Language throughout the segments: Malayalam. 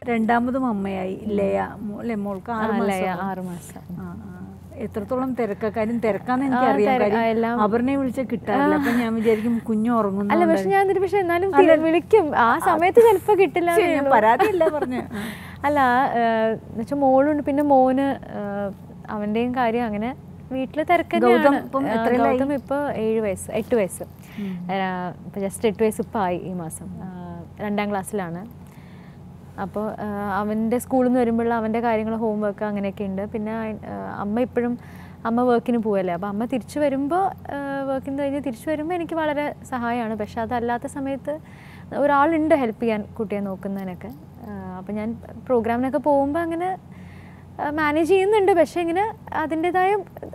രണ്ടാമതും അമ്മയായി ലയ മോ- അല്ലേ മോൾക്ക് ആറ് ആ, ലയ, മാസം ആറ് മാസം ആ, ആ. എത്രത്തോളം തിരക്കാ കാര്യം തിരക്കാന്ന് എനിക്കറിയാം തിര- കാര്യം ആ, എല്ലാം- അപർണയെ വിളിച്ച കിട്ടാറില്ല അപ്പൊ ഞാൻ വിചാരിക്കും കുഞ്ഞു ഉറങ്ങുന്നു അല്ല പക്ഷെ ഞാൻ എന്നിട്ട് പക്ഷെ എന്നാലും തിര- വിളിക്കും ആ സമയത്ത് ചിലപ്പോ കിട്ടില്ല എന്നേ ഞാൻ ഉള്ളൂ. പരാതിയില്ല പറഞ്ഞു അല്ല എന്നുവെച്ചാൽ മോളുണ്ട് പിന്നെ മോന് ആ, അവന്റെയും കാര്യം അങ്ങനെ വീട്ടില് തിരക്ക് ഗൗതം തന്നെയാണ്. ഇപ്പം ആ, എത്രയിലായി? ഗൗതം ഇപ്പൊ ഏഴ് വയസ്സ് എട്ട് വയസ്സ് ഇപ്പൊ ജസ്റ്റ് എട്ട് വയസ്സ് ഇപ്പം ആയി ഈ മാസം ആ, രണ്ടാം ക്ലാസ്സിലാണ് അപ്പോൾ അവൻ്റെ സ്കൂളിൽ നിന്ന് വരുമ്പോൾ അവൻ്റെ കാര്യങ്ങൾ ഹോംവർക്ക് അങ്ങനെയൊക്കെ ഉണ്ട് പിന്നെ അയ്- ആ, അമ്മ ഇപ്പോഴും അമ്മ വർക്കിന് പോവല്ലേ അപ്പോൾ അമ്മ തിരിച്ചു വരുമ്പോൾ വർക്കിന് കഴിഞ്ഞ് തിരിച്ചു വരുമ്പോൾ എനിക്ക് വളരെ സഹായമാണ് പക്ഷെ അതല്ലാത്ത സമയത്ത് ഒരാളുണ്ട് ഹെൽപ്പ് ചെയ്യാൻ കുട്ടിയെ നോക്കുന്നതിനൊക്കെ അപ്പോൾ ഞാൻ പ്രോഗ്രാമിനൊക്കെ പോകുമ്പോൾ അങ്ങനെ മാനേജ് ചെയ്യുന്നുണ്ട് പക്ഷേ ഇങ്ങനെ അതിൻ്റെതായ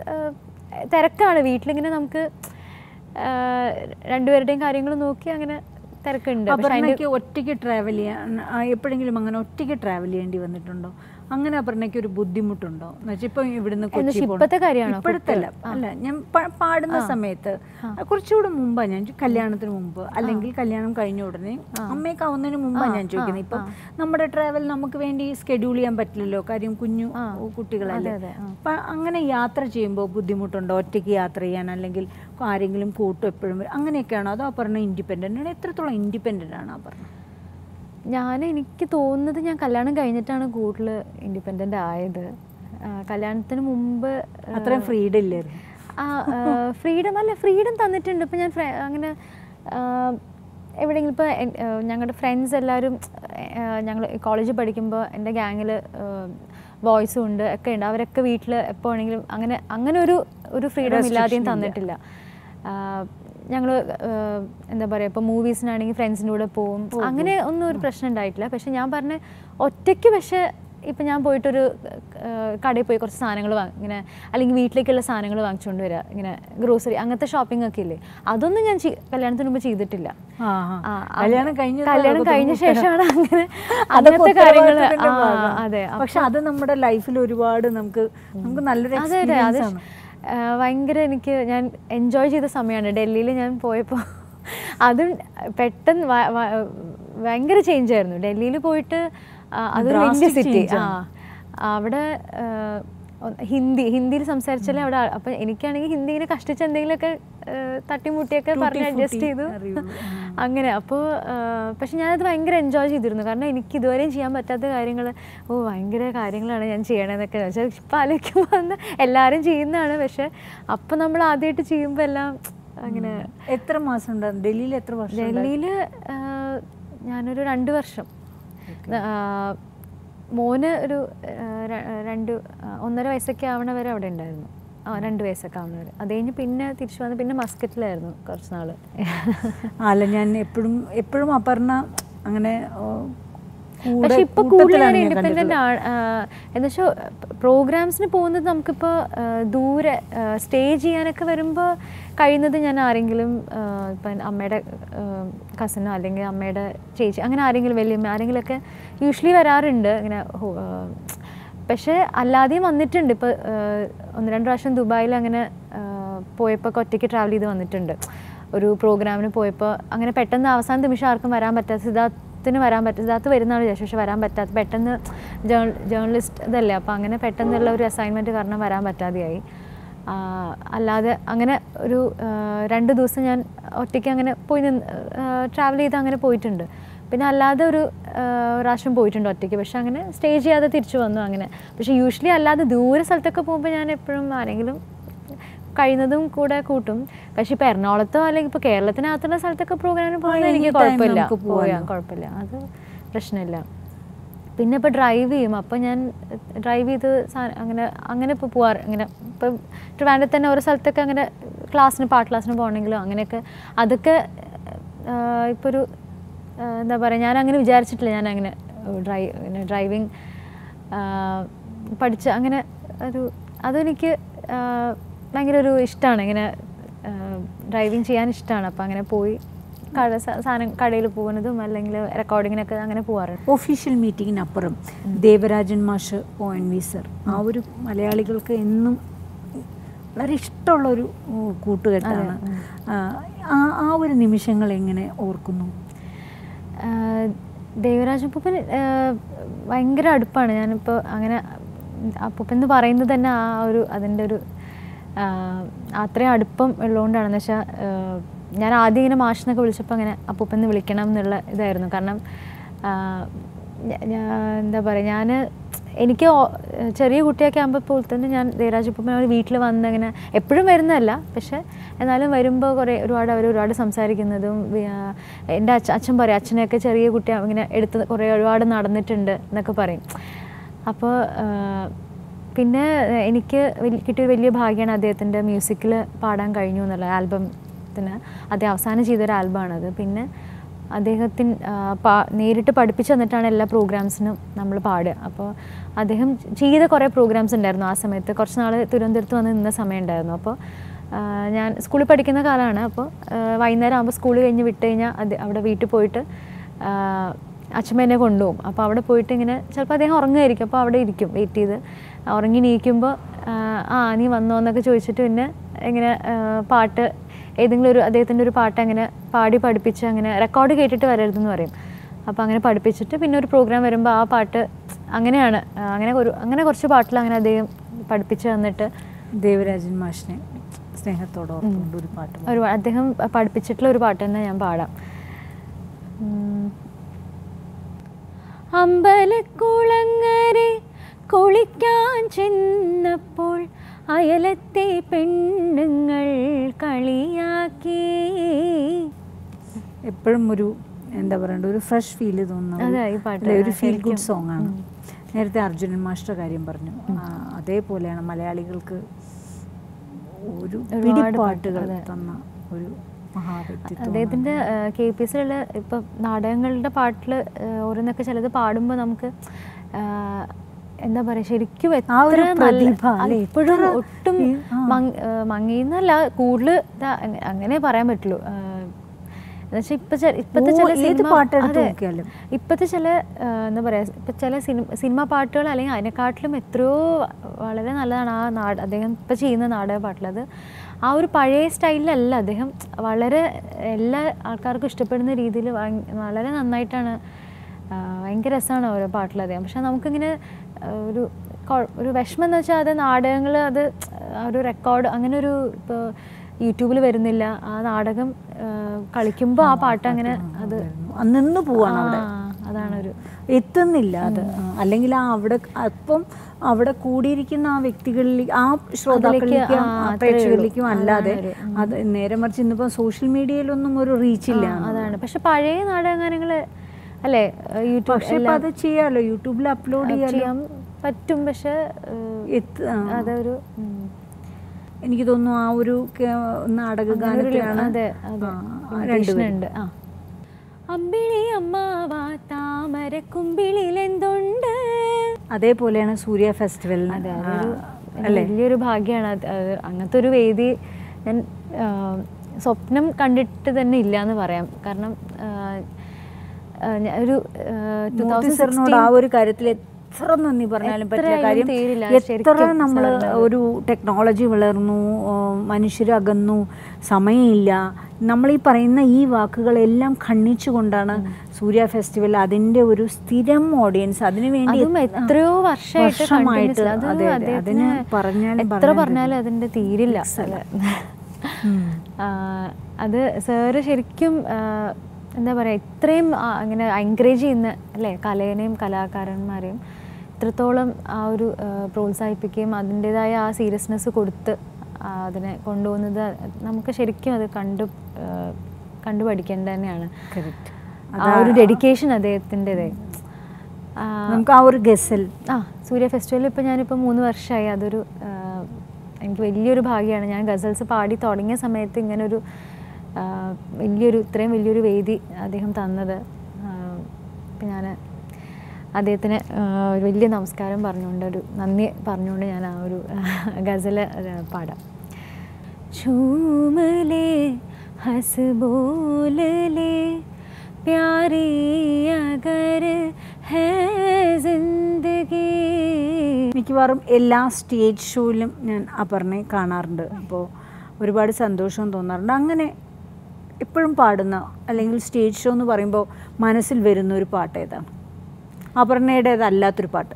തിരക്കാണ് വീട്ടിലിങ്ങനെ നമുക്ക് ആ, രണ്ടുപേരുടെയും കാര്യങ്ങൾ നോക്കി അങ്ങനെ തിരക്കുണ്ട് പക്ഷെ അതിൻ്റെ അപർണയ്ക്ക് ഒറ്റയ്ക്ക് ട്രാവൽ ചെയ്യാൻ ആ, എപ്പോഴെങ്കിലും അങ്ങനെ ഒറ്റയ്ക്ക് ട്രാവൽ ചെയ്യേണ്ടി വന്നിട്ടുണ്ടോ അങ്ങനെ അപർണയ്ക്ക് ഒരു ബുദ്ധിമുട്ടുണ്ടോ എന്നുവെച്ചാൽ ഇപ്പൊ ഇവിടുന്ന് കൊച്ചി എന്നുവെച്ചാ പോണം. ഇപ്പത്തെ കാര്യമാണോ? ഇപ്പോഴത്തെ അല്ല അല്ല ഞാൻ പ- പാടുന്ന സമയത്ത് കുറച്ചുകൂടെ മുമ്പാ ഞാൻ ചോ- കല്യാണത്തിന് മുമ്പ് അല്ലെങ്കിൽ കല്യാണം കഴിഞ്ഞ ഉടനെ അമ്മയൊക്കെ ആവുന്നതിന് മുമ്പാ ഞാൻ ചോദിക്കുന്നത് ഇപ്പം നമ്മുടെ ട്രാവൽ നമുക്ക് വേണ്ടി സ്കെഡ്യൂൾ ചെയ്യാൻ പറ്റില്ലല്ലോ കാര്യം കുഞ്ഞു കുട്ടികളല്ലേ അതെ, ആ. അപ്പൊ അങ്ങനെ യാത്ര ചെയ്യുമ്പോൾ ബുദ്ധിമുട്ടുണ്ടോ ഒറ്റയ്ക്ക് യാത്ര ചെയ്യാൻ അല്ലെങ്കിൽ ആരെങ്കിലും കൂട്ടും എപ്പോഴും വരും അങ്ങനെയൊക്കെയാണോ അതോ പറഞ്ഞ ഇൻഡിപെൻഡൻ്റ് ആണ് എത്രത്തോളം ഇൻഡിപെൻഡൻ്റ് ആണ് ആ പറഞ്ഞത് ഞാൻ എനിക്ക് തോന്നുന്നത് ഞാൻ കല്യാണം കഴിഞ്ഞിട്ടാണ് കൂടുതൽ ഇൻഡിപെൻഡൻ്റ് ആയത് ആ, കല്യാണത്തിന് മുമ്പ് ആ, അത്രയും ഫ്രീഡം ഇല്ലായിരുന്നു ആ ഫ്രീഡം അല്ല ഫ്രീഡം തന്നിട്ടുണ്ട് ഇപ്പം ഞാൻ ഫ്ര- അങ്ങനെ ആ, എവിടെയെങ്കിലും ഇപ്പോൾ ഞങ്ങളുടെ ഫ്രണ്ട്സ് എല്ലാവരും ഞങ്ങൾ കോളേജിൽ പഠിക്കുമ്പോൾ എൻ്റെ ഗ്യാങ്ങിൽ ബോയ്സും ഉണ്ട് ഒക്കെ ഉണ്ട് അവരൊക്കെ വീട്ടിൽ എപ്പോൾ വേണമെങ്കിലും അങ്ങനെ അങ്ങനെ ഒരു ഒരു ഫ്രീഡം ഇല്ലാതെയും തന്നിട്ടില്ല ഞങ്ങൾ എന്താ പറയുക ഇപ്പോൾ മൂവീസിനാണെങ്കിൽ ഫ്രണ്ട്സിൻ്റെ കൂടെ പോവും അങ്ങനെ ഒന്നും ഒരു പ്രശ്നം ഉണ്ടായിട്ടില്ല പക്ഷെ ഞാൻ പറഞ്ഞ ഒറ്റയ്ക്ക് പക്ഷേ ഇപ്പം ഞാൻ പോയിട്ടൊരു ആ, കടയിൽ പോയി കുറച്ച് സാധനങ്ങൾ വാങ്ങി ഇങ്ങനെ അല്ലെങ്കിൽ വീട്ടിലേക്കുള്ള സാധനങ്ങൾ വാങ്ങിച്ചുകൊണ്ട് വരിക ഇങ്ങനെ ഗ്രോസറി അങ്ങനത്തെ ഷോപ്പിംഗ് ഒക്കെ ഇല്ലേ അതൊന്നും ഞാൻ ചെയ്- കല്യാണത്തിന് മുമ്പ് ചെയ്തിട്ടില്ല ആ, ആ. ആ, ആ, കല്യാണം കഴിഞ്ഞ കല്യാണം കഴിഞ്ഞ ശേഷമാണ് അങ്ങനെ അതൊക്കെ അങ്ങനത്തെ കാര്യങ്ങൾ ഉത്തരവാദിത്തത്തിന്റെ ഭാഗമാണ്. അതെ പക്ഷെ അത് നമ്മുടെ ലൈഫിൽ ഒരുപാട് നമുക്ക് നമുക്ക് നല്ലൊരു അതെ അതെ അത് എക്സ്പീരിയൻസ് ആണ് ആ, ഭയങ്കര എനിക്ക് ഞാൻ എൻജോയ് ചെയ്ത സമയമാണ് ഡൽഹിയിൽ ഞാൻ പോയപ്പോൾ അതും പെട്ടെന്ന് വ- വ- ഭയങ്കര ചേഞ്ച് ആയിരുന്നു ഡൽഹിയിൽ പോയിട്ട് ആ, അതൊരു വലിയ Drastic സിറ്റി change ആ അവിടെ ആ, ഒന്ന് ഹിന്ദി ഹിന്ദിയിൽ സംസാരിച്ചാലേ അവിടെ ആ- അപ്പം എനിക്കാണെങ്കിൽ ഹിന്ദി ഇങ്ങനെ കഷ്ടിച്ച് എന്തെങ്കിലുമൊക്കെ ആ, തട്ടിമുട്ടിയൊക്കെ പറഞ്ഞ് അഡ്ജസ്റ്റ് ചെയ്തു അറിയുള്ളൂ. അങ്ങനെ അപ്പോൾ പക്ഷെ ഞാനത് ഭയങ്കര എൻജോയ് ചെയ്തിരുന്നു കാരണം എനിക്ക് ഇതുവരെയും ചെയ്യാൻ പറ്റാത്ത കാര്യങ്ങൾ ഓ ഭയങ്കര കാര്യങ്ങളാണ് ഞാൻ ചെയ്യണതെന്നൊക്കെ പക്ഷേ ഇപ്പം ആലോചിക്കുമ്പോൾ അന്ന് എല്ലാവരും ചെയ്യുന്നതാണ് പക്ഷെ അപ്പം നമ്മൾ ആദ്യമായിട്ട് ചെയ്യുമ്പോൾ എല്ലാം അങ്ങനെ എത്ര മാസം ഉണ്ടായിരുന്നു ഡൽഹിയിൽ എത്ര വർഷം ഡൽഹിയിൽ ഞാനൊരു രണ്ട് വർഷം ആ, മോന് ഒരു ആ, ര- രണ്ട് ആ, ഒന്നര വയസ്സൊക്കെ ആവണ വരെ അവിടെ ഉണ്ടായിരുന്നു ആ രണ്ട് വയസ്സൊക്കെ ആവണ വരെ അത് കഴിഞ്ഞ് പിന്നെ തിരിച്ചു വന്ന് പിന്നെ മസ്കറ്റിലായിരുന്നു കുറച്ച് നാള് അല്ല ഞാൻ എപ്പോഴും എപ്പോഴും അപർണ അങ്ങനെ ഓ, കൂടെ- പക്ഷെ ഇപ്പൊ കൂടുതൽ കൂട്ടത്തിലാണ് ഞാൻ ഇൻഡിപെൻഡന്റ് ആണ് എന്ന് വെച്ചാൽ പ്രോഗ്രാംസിന് പോകുന്നത് നമുക്കിപ്പോൾ ദൂരെ സ്റ്റേ ചെയ്യാനൊക്കെ വരുമ്പോൾ കഴിയുന്നത് ഞാൻ ആരെങ്കിലും ആ, ഇപ്പം അമ്മയുടെ കസിനോ അല്ലെങ്കിൽ അമ്മയുടെ ചേച്ചി അങ്ങനെ ആരെങ്കിലും വലിയമ്മ ആരെങ്കിലുമൊക്കെ യൂഷ്വലി വരാറുണ്ട് ഇങ്ങനെ ഹോ- ആ, പക്ഷേ അല്ലാതെയും വന്നിട്ടുണ്ട് ഇപ്പോൾ ഒന്ന് രണ്ട് പ്രാവശ്യം ദുബായിൽ അങ്ങനെ പോയപ്പോൾ ഒറ്റയ്ക്ക് ട്രാവൽ ചെയ്ത് വന്നിട്ടുണ്ട് ഒരു പ്രോഗ്രാമിന് പോയപ്പോൾ അങ്ങനെ പെട്ടെന്ന് അവസാന നിമിഷം ആർക്കും വരാൻ പറ്റാത്ത സിദ്ധാർത്ഥിന് വരാൻ പറ്റും സിദ്ധാർത്ഥ് വരുന്നതാണ് വിചാരിച്ചു പക്ഷെ വരാൻ പറ്റാത്ത പെട്ടെന്ന് ജേൺ ജേർണലിസ്റ്റ് ഇതല്ലേ അപ്പോൾ അങ്ങനെ പെട്ടെന്നുള്ള ഒരു അസൈൻമെൻറ്റ് കാരണം വരാൻ പറ്റാതെയായി ആ, അല്ലാതെ അങ്ങനെ ഒരു ആ, രണ്ട് ദിവസം ഞാൻ ഒറ്റയ്ക്ക് അങ്ങനെ പോയി നിന്ന് ട്രാവൽ ചെയ്ത് അങ്ങനെ പോയിട്ടുണ്ട് പിന്നെ അല്ലാതെ ഒരു ആ, പ്രാവശ്യം പോയിട്ടുണ്ട് ഒറ്റയ്ക്ക് പക്ഷെ അങ്ങനെ സ്റ്റേ ചെയ്യാതെ തിരിച്ചു വന്നു അങ്ങനെ പക്ഷെ യൂഷ്വലി അല്ലാതെ ദൂരെ സ്ഥലത്തൊക്കെ പോകുമ്പോൾ ഞാൻ എപ്പോഴും ആരെങ്കിലും കഴിയുന്നതും കൂടെ കൂട്ടും പക്ഷെ ഇപ്പോൾ എറണാകുളത്തോ അല്ലെങ്കിൽ ഇപ്പോൾ കേരളത്തിനകത്തുള്ള സ്ഥലത്തൊക്കെ പ്രോഗ്രാമിന് പോകുന്നത് എനിക്ക് anytime കുഴപ്പമില്ല നമുക്ക് പോവാലോ. പോയാൽ കുഴപ്പമില്ല അത് പ്രശ്നമില്ല പിന്നെ ഇപ്പോൾ ഡ്രൈവ് ചെയ്യും അപ്പോൾ ഞാൻ ഡ്രൈവ് ചെയ്ത് സാ- അങ്ങനെ അങ്ങനെ ഇപ്പോൾ പോവാറ് അങ്ങനെ ഇപ്പം ട്രിവാൻഡ്രത്ത് തന്നെ ഓരോ സ്ഥലത്തൊക്കെ അങ്ങനെ ക്ലാസ്സിന് പാട്ട് ക്ലാസ്സിന് പോകണമെങ്കിലും അങ്ങനെയൊക്കെ അതൊക്കെ ഇപ്പോൾ ഒരു ആ, എന്താ പറയുക ഞാൻ അങ്ങനെ വിചാരിച്ചിട്ടില്ല ഞാൻ അങ്ങനെ ഡ്രൈവ് ഡ്രൈവിങ് പഠിച്ച് അങ്ങനെ ഒരു അതെനിക്ക് ആ, ഭയങ്കര ഒരു ഇഷ്ടമാണ് ഇങ്ങനെ ഡ്രൈവിങ് ചെയ്യാൻ ഇഷ്ടമാണ് അപ്പോൾ അങ്ങനെ പോയി കട സ- സാധനം കടയിൽ പോകുന്നതും അല്ലെങ്കിൽ റെക്കോർഡിങ്ങിനൊക്കെ അങ്ങനെ പോകാറുണ്ട് ഒഫീഷ്യൽ മീറ്റിങ്ങിനപ്പുറം ദേവരാജൻ മാഷ് ഒ എൻ വി സർ ആ ഒരു മലയാളികൾക്ക് എന്നും വളരെ ഇഷ്ടമുള്ള ഒരു ഉം, കൂട്ടുകെട്ടാണ് ആ, ആ ആ ഒരു നിമിഷങ്ങൾ എങ്ങനെ ഓർക്കുന്നു ആഹ് ദേവരാജ് അപ്പൂപ്പൻ ഏഹ്, ഭയങ്കര അടുപ്പാണ് ഞാനിപ്പോൾ അങ്ങനെ അപ്പൂപ്പൻ എന്ന് പറയുന്നത് തന്നെ ആ ഒരു അതിൻ്റെ ഒരു ആഹ്, അത്രയും അടുപ്പം ഉള്ളതുകൊണ്ടാണെന്ന് വെച്ചാൽ ഞാൻ ആദ്യം ഇങ്ങനെ മാഷിനൊക്കെ വിളിച്ചപ്പോൾ അങ്ങനെ അപ്പൂപ്പൻ എന്ന് വിളിക്കണം എന്നുള്ള ഇതായിരുന്നു കാരണം ആഹ്, ഞ- ഞാൻ എന്താ പറയുക ഞാൻ എനിക്ക് ഓ- ചെറിയ കുട്ടിയൊക്കെ ആകുമ്പോൾ ഇപ്പോൾ തന്നെ ഞാൻ ദേവരാജ് അപ്പൂപ്പൻ വീട്ടിൽ വന്ന് അങ്ങനെ എപ്പോഴും വരുന്നതല്ല പക്ഷെ എന്നാലും വരുമ്പോൾ കുറേ ഒരുപാട് അവർ ഒരുപാട് സംസാരിക്കുന്നതും വി- ആ, എൻ്റെ അച്ഛ അച്ഛൻ പറയും അച്ഛനെയൊക്കെ ചെറിയ കുട്ടി ഇങ്ങനെ എടുത്ത് കുറേ ഒരുപാട് നടന്നിട്ടുണ്ട് എന്നൊക്കെ പറയും അപ്പോൾ പിന്നെ എനിക്ക് വലി- കിട്ടിയ വലിയ ഭാഗ്യമാണ് അദ്ദേഹത്തിൻ്റെ മ്യൂസിക്കിൽ പാടാൻ കഴിഞ്ഞു എന്നുള്ള ആൽബത്തിന് അദ്ദേഹം അവസാനം ചെയ്തൊരു ആൽബമാണത് പിന്നെ അദ്ദേഹത്തിന് ആ, പാ- നേരിട്ട് പഠിപ്പിച്ചു തന്നിട്ടാണ് എല്ലാ പ്രോഗ്രാംസിനും നമ്മൾ പാടുക അപ്പോൾ അദ്ദേഹം ചെയ്ത കുറേ പ്രോഗ്രാംസ് ഉണ്ടായിരുന്നു ആ സമയത്ത് കുറച്ച് നാൾ തിരുവനന്തപുരത്ത് വന്ന് നിന്ന സമയം ഉണ്ടായിരുന്നു അപ്പോൾ ആ, ഞാൻ സ്കൂളിൽ പഠിക്കുന്ന കാലമാണ് അപ്പോൾ ആ, വൈകുന്നേരം ആകുമ്പോൾ സ്കൂൾ കഴിഞ്ഞ് വിട്ട് കഴിഞ്ഞാൽ അത് അവിടെ വീട്ടിൽ പോയിട്ട് ആ, അച്ഛമ്മ എന്നെ കൊണ്ടുപോകും അപ്പോൾ അവിടെ പോയിട്ട് ഇങ്ങനെ ചിലപ്പോൾ അദ്ദേഹം ഉറങ്ങുമായിരിക്കും അപ്പോൾ അവിടെ ഇരിക്കും വെയിറ്റ് ചെയ്ത് ഉറങ്ങി നീക്കുമ്പോൾ ആ നീ വന്നോ എന്നൊക്കെ ചോദിച്ചിട്ട് പിന്നെ ഇങ്ങനെ ആ, പാട്ട് ഏതെങ്കിലും ഒരു അദ്ദേഹത്തിൻ്റെ ഒരു പാട്ട് അങ്ങനെ പാടി പഠിപ്പിച്ച് അങ്ങനെ റെക്കോർഡ് കേട്ടിട്ട് വരരുതെന്ന് പറയും അപ്പോൾ അങ്ങനെ പഠിപ്പിച്ചിട്ട് പിന്നെ ഒരു പ്രോഗ്രാം വരുമ്പോൾ ആ പാട്ട് അങ്ങനെയാണ് ആ, അങ്ങനെ ഒരു അങ്ങനെ കുറച്ച് പാട്ടിൽ അങ്ങനെ അദ്ദേഹം പഠിപ്പിച്ച് തന്നിട്ട് ദേവരാജൻ മാഷിനെ സ്നേഹത്തോടെ ഓർത്തുകൊണ്ട് ഒരു പാട്ട് പാടി. ഒരു അദ്ദേഹം പഠിപ്പിച്ചിട്ടുള്ള ഒരു പാട്ട് തന്നെ ഞാൻ പാടാം ഉം. അമ്പലക്കുളങ്ങരെ കുളിക്കാൻ ചെന്നപ്പോൾ അയലത്തെ പെണ്ണുങ്ങൾ കളിയാക്കി എപ്പോഴും ഒരു എന്താ പറയണ്ട ഒരു ഫ്രഷ് ഫീൽ തോന്നുന്ന അതെ, ഒരു- ഈ പാട്ട് അല്ലേ, ഒരു ഫീൽ ശരിക്കും. ഗുഡ് സോങ് ആണ് നേരത്തെ അർജുനൻ മാസ്റ്റർ കാര്യം പറഞ്ഞു ആ, അതേപോലെയാണ് മലയാളികൾക്ക് ഒരു ഒരുപാട് പിടിപ്പാട്ടുകൾ പാട്ട്, അതെ. തന്ന ഒരു മഹാവ്യക്തിത്വം അദ്ദേഹത്തിൻ്റെ കെ പി എസിലുള്ള ഇപ്പം നാടകങ്ങളുടെ പാട്ടിൽ ഓരോന്നൊക്കെ ചിലത് പാടുമ്പോൾ നമുക്ക് ആ, എന്താ പറയുക ശരിക്കും ആ ഒരു എത്ര നല്ല പ്രതിഭ, അല്ലേ? ഇപ്പോഴും എത്ര ഒട്ടും ഈ- ആ. മങ്ങിന്നല്ല കൂടുതൽ അങ്ങനെ പറയാൻ പറ്റുള്ളൂ ആ, എന്നുവെച്ചാൽ ഇപ്പൊ ചെ- ഇപ്പത്തെ ഓ, ചില ഏത് സിനിമ പാട്ടെടുത്ത് അതെ. നോക്കിയാലും. ഇപ്പോഴത്തെ ചില ആ, എന്താ പറയുക ഇപ്പം ചില സിനിമ സിനിമ പാട്ടുകൾ അല്ലെങ്കിൽ അതിനെക്കാട്ടിലും എത്രയോ വളരെ നല്ലതാണ് ആ നാട് അദ്ദേഹം ഇപ്പം ചെയ്യുന്ന നാടക പാട്ടിൽ അത് ആ ഒരു പഴയ സ്റ്റൈലിലല്ല അദ്ദേഹം വളരെ എല്ലാ ആൾക്കാർക്കും ഇഷ്ടപ്പെടുന്ന രീതിയിൽ വളരെ നന്നായിട്ടാണ് ആ, ഭയങ്കര രസമാണ് ഓരോ പാട്ടിൽ അദ്ദേഹം പക്ഷെ നമുക്കിങ്ങനെ ആ, ഒരു കൊ- ഒരു വിഷമം എന്ന് വെച്ചാൽ അത് നാടകങ്ങൾ അത് ആ ഒരു റെക്കോർഡ് അങ്ങനെ ഒരു ഇപ്പോൾ യൂട്യൂബിൽ വരുന്നില്ല ആ നാടകം കളിക്കുമ്പോൾ ആ പാട്ട് അങ്ങനെ അത് അത് നിന്ന് പോവാണ് അവിടെ ആ, അതാണ് ഒരു എത്തുന്നില്ല അത് ആ, അല്ലെങ്കിൽ ആ അവിടെ അപ്പം അവിടെ കൂടിയിരിക്കുന്ന ആ വ്യക്തികളിലേക്ക് ആ ശ്രോതാക്കളിലേക്കും ആ, ആ അത്രേ പ്രേക്ഷകരിലേക്കും ഉള്ളൂ. അല്ലാതെ അതാണ് ഒരു, അത് നേരെ മറിച്ച് ഇന്നിപ്പോൾ സോഷ്യൽ മീഡിയയിലൊന്നും ഒരു റീച്ച് ഇല്ല ആ, അതാണ് പക്ഷെ പഴയ നാടകഗാനങ്ങൾ അല്ലേ യൂട്യൂബ് പക്ഷെ ഇപ്പൊ അത് ചെയ്യാലോ യൂട്യൂബിൽ അപ്ലോഡ് ചെയ്യാലോ ചെയ്യാൻ പറ്റും പക്ഷെ ഏഹ്, എത്ത്- ആ. അതൊരു ഉം. എനിക്ക് തോന്നുന്നു ആ ഒരു കേ- നാടക അങ്ങനെ ഒരു ഗാനത്തിലാണ് അതെ അതെ ആ, limitation രണ്ടുപേരും. ഉണ്ട് ആ അമ്പിളി അമ്മാവ താമര കുമ്പിളിൽ എന്തുണ്ട് അതേപോലെയാണ് സൂര്യ ഫെസ്റ്റിവലിന് അതെ ആ, അതൊരു അല്ലേ വലിയൊരു ഭാഗ്യമാണ് അത് അത് അങ്ങനത്തെ ഒരു വേദി ഞാൻ ആ, സ്വപ്നം കണ്ടിട്ട് തന്നെ ഇല്ല എന്ന് പറയാം കാരണം ആ, ആ, ഞാൻ ഒരു ടു മോത്തി സാറിനോട് ആ ഒരു കാര്യത്തിൽ എത്ര നന്ദി പറഞ്ഞാലും പറ്റില്ല എത്രയായാലും കാര്യം തീരില്ല, എത്ര ശരിക്കും നമ്മൾ സാറിന് ഒരു ടെക്നോളജി വളർന്നു മനുഷ്യരകന്നു സമയമില്ല നമ്മൾ ഈ പറയുന്ന ഈ വാക്കുകളെല്ലാം ഖണ്ഡിച്ചുകൊണ്ടാണ് സൂര്യ ഫെസ്റ്റിവൽ അതിന്റെ ഒരു സ്ഥിരം ഓഡിയൻസ് അതിനു വേണ്ടി അതും എത്രയോ വർഷമായിട്ട് വർഷമായിട്ട് continuous- അത് അതെ, അതെ. അതിന് അദ്ദേഹത്തിന് പറഞ്ഞാലും എത്ര പറഞ്ഞാലും പറഞ്ഞാലും അതിന്റെ തീരില്ല അതെ. ആ, അത് സാറ് ശരിക്കും ആ, എന്താ പറയുക ഇത്രയും ആ, അങ്ങനെ എൻകറേജ് ചെയ്യുന്ന അല്ലേ കലേനെയും കലാകാരന്മാരെയും ഇത്രത്തോളം ആ ഒരു ആ, പ്രോത്സാഹിപ്പിക്കുകയും അതിൻ്റെതായ ആ സീരിയസ്നെസ് കൊടുത്ത് ആ, അതിനെ കൊണ്ടുപോകുന്നത് നമുക്ക് ശരിക്കും അത് കണ്ടു ആ, കണ്ടു പഠിക്കേണ്ടത് തന്നെയാണ് Correct. ആ ഒരു ഡെഡിക്കേഷൻ അദ്ദേഹത്തിൻ്റെതേ നമുക്ക് ആ ഒരു ഗസൽ ആ സൂര്യ ഫെസ്റ്റിവലിൽ ഇപ്പോൾ ഞാനിപ്പോൾ മൂന്ന് വർഷമായി അതൊരു ആ, എനിക്ക് വലിയൊരു ഭാഗ്യമാണ് ഞാൻ ഗസൽസ് പാടി തുടങ്ങിയ സമയത്ത് ഇങ്ങനൊരു ആ, വലിയൊരു ഇത്രയും വലിയൊരു വേദി അദ്ദേഹം തന്നത് ഇപ്പം ഞാൻ അദ്ദേഹത്തിന് ആ, ഒരു വലിയ നമസ്കാരം പറഞ്ഞുകൊണ്ട് ഒരു നന്ദി പറഞ്ഞുകൊണ്ട് ഞാൻ ആ ഒരു ഗസൽ പാടാം झूमले हंस बोल ले प्यारी अगर है जिंदगी മിക്കവാറും എല്ലാ സ്റ്റേജ് ഷോയിലും ഞാൻ അപർണയെ കാണാറുണ്ട് അപ്പോൾ ഒരുപാട് സന്തോഷം തോന്നാറുണ്ട് അങ്ങനെ എപ്പോഴും പാടുന്ന അല്ലെങ്കിൽ സ്റ്റേജ് ഷോ എന്ന് പറയുമ്പോൾ മനസ്സിൽ വരുന്ന ഒരു പാട്ട് ഏതാണ് അപർണയുടേതല്ലാത്തൊരു പാട്ട്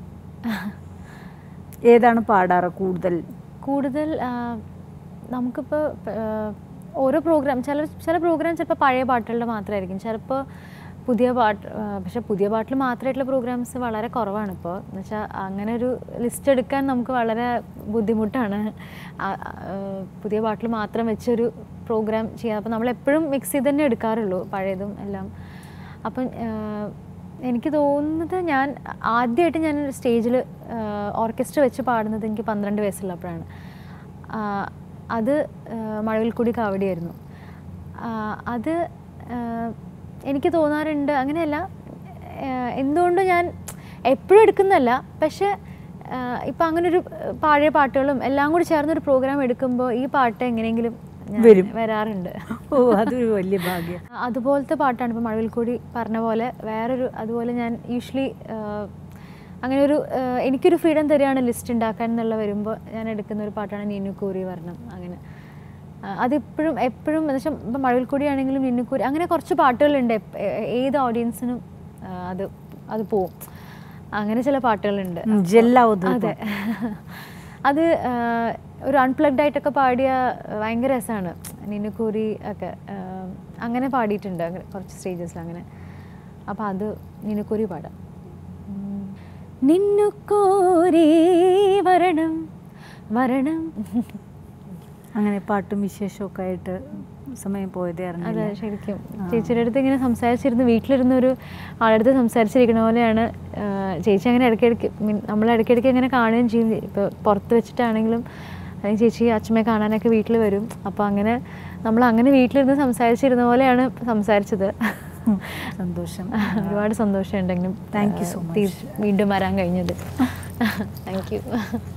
ഏതാണ് പാടാറ് കൂടുതൽ കൂടുതൽ ആ, നമുക്കിപ്പോൾ ആ, ഓരോ പ്രോഗ്രാം ചില ചില പ്രോഗ്രാം ചിലപ്പോൾ പഴയ പാട്ടുകളുടെ മാത്രമായിരിക്കും ചിലപ്പോൾ പുതിയ പാട്ട് ആ, പക്ഷേ പുതിയ പാട്ടിൽ മാത്രമായിട്ടുള്ള പ്രോഗ്രാംസ് വളരെ കുറവാണ് ഇപ്പോൾ എന്ന് വെച്ചാൽ അങ്ങനെ ഒരു ലിസ്റ്റ് എടുക്കാൻ നമുക്ക് വളരെ ബുദ്ധിമുട്ടാണ് ആ, ആ, പുതിയ പാട്ടിൽ മാത്രം വെച്ചൊരു പ്രോഗ്രാം ചെയ്യാം അപ്പോൾ നമ്മളെപ്പോഴും മിക്സ് ചെയ്ത് തന്നെ എടുക്കാറുള്ളൂ പഴയതും എല്ലാം അപ്പം ആ, എനിക്ക് തോന്നുന്നത് ഞാൻ ആദ്യമായിട്ട് ഞാൻ സ്റ്റേജിൽ ഓർക്കസ്ട്ര വെച്ച് പാടുന്നത് എനിക്ക് പന്ത്രണ്ട് വയസ്സുള്ളപ്പോഴാണ് ആ, അത് മഴവിൽക്കൂടി കാവടിയായിരുന്നു ആ, അത് ആ, എനിക്ക് തോന്നാറുണ്ട് അങ്ങനെയല്ല ആ, എന്തുകൊണ്ട് ഞാൻ എപ്പോഴും എടുക്കുന്നതല്ല പക്ഷേ ഇപ്പം അങ്ങനൊരു പഴയ പാട്ടുകളും എല്ലാം കൂടി ചേർന്നൊരു പ്രോഗ്രാം എടുക്കുമ്പോൾ ഈ പാട്ട് എങ്ങനെയെങ്കിലും ഞാൻ വരും. വരാറുണ്ട് ഓ അതൊരു വലിയ ഭാഗ്യം അതുപോലത്തെ പാട്ടാണ് ഇപ്പോൾ മഴവിൽക്കൂടി പറഞ്ഞ പോലെ വേറൊരു അതുപോലെ ഞാൻ യൂഷ്വലി അങ്ങനെ ഒരു ആ, എനിക്കൊരു ഫ്രീഡം തരികയാണ് ലിസ്റ്റ് ഉണ്ടാക്കാൻ എന്നുള്ള വരുമ്പോൾ ഞാൻ എടുക്കുന്ന ഒരു പാട്ടാണ് നീനുക്കൂറി വർണ്ണം അങ്ങനെ ആ, അതിപ്പോഴും എപ്പോഴും എന്ന് വെച്ചാൽ ഇപ്പം മഴവിൽക്കൂടി ആണെങ്കിലും നിന്നുക്കൂരി അങ്ങനെ കുറച്ച് പാട്ടുകളുണ്ട് എപ്പ- ഏ- ഏത് ഓഡിയൻസിനും ആ, അത് അത് പോവും അങ്ങനെ ചില പാട്ടുകളുണ്ട് ഉം, ജെല്ലാവുന്ന ഒരു അതെ അത് ആ, ഒരു അൺപ്ലഗ്ഡ് ആയിട്ടൊക്കെ പാടിയ ഭയങ്കര രസമാണ് നിന്നുക്കൂരി ഒക്കെ ആ, അങ്ങനെ പാടിയിട്ടുണ്ട് അങ്ങനെ കുറച്ച് സ്റ്റേജസിൽ അങ്ങനെ അപ്പം അത് നിന്നുക്കൂരി പാടാം ഉം. നിന്നുക്കോരി വരണം വരണം അങ്ങനെ പാട്ടും വിശേഷമൊക്കെ ആയിട്ട് സമയം പോയതേ അതെ അറിഞ്ഞില്ല ശരിക്കും ചേച്ചിയുടെ അടുത്ത് ഇങ്ങനെ സംസാരിച്ചിരുന്ന് വീട്ടിലിരുന്ന് ഒരു ആളടുത്ത് സംസാരിച്ചിരിക്കണ പോലെയാണ് ആ, ചേച്ചി അങ്ങനെ ഇടയ്ക്കിടയ്ക്ക് മീൻ നമ്മൾ ഇടയ്ക്കിടയ്ക്ക് അങ്ങനെ കാണുകയും ചെയ്യും ഇപ്പോൾ പുറത്ത് വെച്ചിട്ടാണെങ്കിലും അല്ലെങ്കിൽ ചേച്ചി അച്ഛമ്മയെ കാണാനൊക്കെ വീട്ടിൽ വരും അപ്പോൾ അങ്ങനെ നമ്മൾ അങ്ങനെ വീട്ടിലിരുന്ന് സംസാരിച്ചിരുന്ന പോലെയാണ് സംസാരിച്ചത് ഉം, സന്തോഷം ഒരുപാട് സന്തോഷമുണ്ടെങ്കിലും Thank you so much. വീണ്ടും വരാൻ കഴിഞ്ഞത് താങ്ക് യു